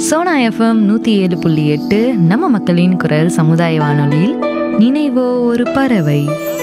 Sona FM நூற்றி ஏழு புள்ளி எட்டு நம்ம மக்களின் குரல் சமுதாய வானொலியில் நினைவோ ஒரு பறவை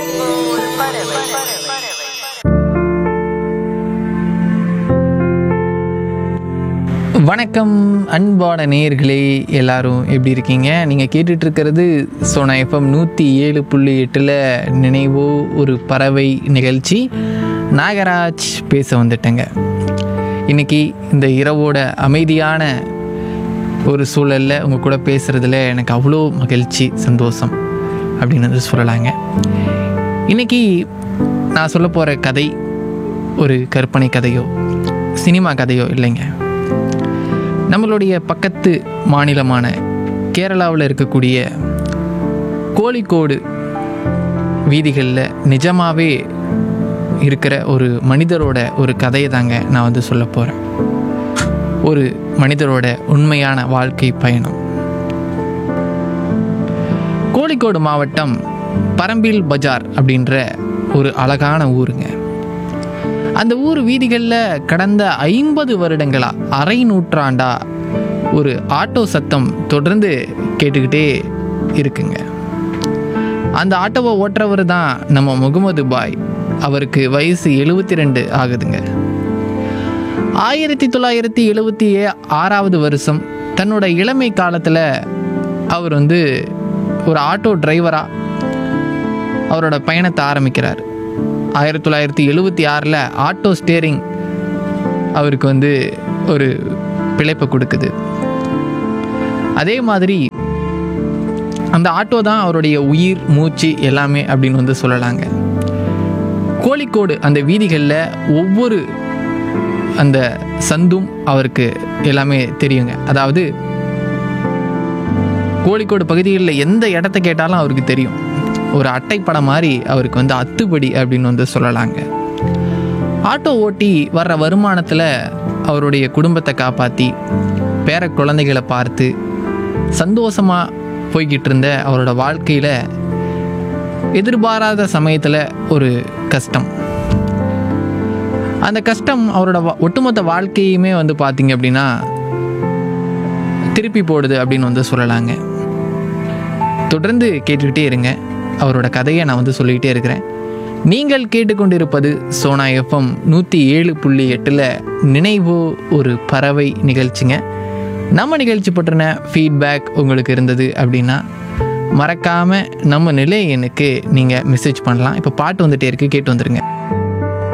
வணக்கம் அன்பான நேயர்களே எல்லாரும் எப்படி இருக்கீங்க நீங்கள் கேட்டுட்டு இருக்கிறது சோனா எஃப்எம் நூற்றி ஏழு புள்ளி எட்டில் நினைவோ ஒரு பறவை நிகழ்ச்சி நாகராஜ் பேச வந்துட்டேங்க இன்னைக்கு இந்த இரவோட அமைதியான ஒரு சூழலில் உங்கள் கூட பேசுகிறதுல எனக்கு அவ்வளோ மகிழ்ச்சி சந்தோஷம் அப்படின்னு வந்து சொல்லலாங்க இன்னைக்கு நான் சொல்ல போகிற கதை ஒரு கற்பனை கதையோ சினிமா கதையோ இல்லைங்க நம்மளுடைய பக்கத்து மாநிலமான கேரளாவில் இருக்கக்கூடிய கோழிக்கோடு வீதிகளில் நிஜமாகவே இருக்கிற ஒரு மனிதரோட ஒரு கதையை தாங்க நான் வந்து சொல்ல போகிறேன் ஒரு மனிதரோட உண்மையான வாழ்க்கை பயணம் கோழிக்கோடு மாவட்டம் பரம்பில் பஜார் அப்படின்ற ஒரு அழகான ஊருங்க அந்த ஊர் வீதிகளில் கடந்த ஐம்பது வருடங்களா அரை நூற்றாண்டா ஒரு ஆட்டோ சத்தம் தொடர்ந்து கேட்டுக்கிட்டே இருக்குங்க அந்த ஆட்டோவை ஓட்டுறவர் தான் நம்ம முகமது பாய் அவருக்கு வயசு எழுபத்தி ரெண்டு ஆகுதுங்க ஆயிரத்தி தொள்ளாயிரத்தி எழுபத்தி ஆறாவது வருஷம் தன்னோட இளமை காலத்தில் அவர் வந்து ஒரு ஆட்டோ டிரைவராக அவரோட பயணத்தை ஆரம்பிக்கிறார் ஆயிரத்தி தொள்ளாயிரத்தி எழுபத்தி ஆறில் ஆட்டோ ஸ்டேரிங் அவருக்கு வந்து ஒரு பிழைப்பை கொடுக்குது அதே மாதிரி அந்த ஆட்டோ தான் அவருடைய உயிர் மூச்சு எல்லாமே அப்படின்னு வந்து சொல்லலாங்க கோழிக்கோடு அந்த வீதிகளில் ஒவ்வொரு அந்த சந்தும் அவருக்கு எல்லாமே தெரியுங்க அதாவது கோழிக்கோடு பகுதிகளில் எந்த இடத்த கேட்டாலும் அவருக்கு தெரியும் ஒரு அட்டைப்படம் மாதிரி அவருக்கு வந்து அத்துப்படி அப்படின்னு வந்து சொல்லலாங்க ஆட்டோ ஓட்டி வர்ற வருமானத்தில் அவருடைய குடும்பத்தை காப்பாற்றி பேர குழந்தைகளை பார்த்து சந்தோஷமாக போய்கிட்டு இருந்த அவரோட வாழ்க்கையில் எதிர்பாராத சமயத்தில் ஒரு கஷ்டம் அந்த கஷ்டம் அவரோட வா- ஒட்டுமொத்த வாழ்க்கையுமே வந்து பார்த்தீங்க அப்படின்னா திருப்பி போடுது அப்படின்னு வந்து சொல்லலாங்க தொடர்ந்து கேட்டுக்கிட்டே இருங்க அவரோட கதையை நான் வந்து சொல்லிக்கிட்டே இருக்கிறேன் நீங்கள் கேட்டுக்கொண்டிருப்பது சோனா எஃப்எம் நூற்றி ஏழு புள்ளி எட்டில் நினைவோ ஒரு பறவை நிகழ்ச்சிங்க நம்ம நிகழ்ச்சி பற்றின ஃபீட்பேக் உங்களுக்கு இருந்தது அப்படின்னா மறக்காமல் நம்ம நிலை எண்ணுக்கு நீங்கள் மெசேஜ் பண்ணலாம் இப்போ பாட்டு வந்துட்டே இருக்கு கேட்டு வந்துருங்க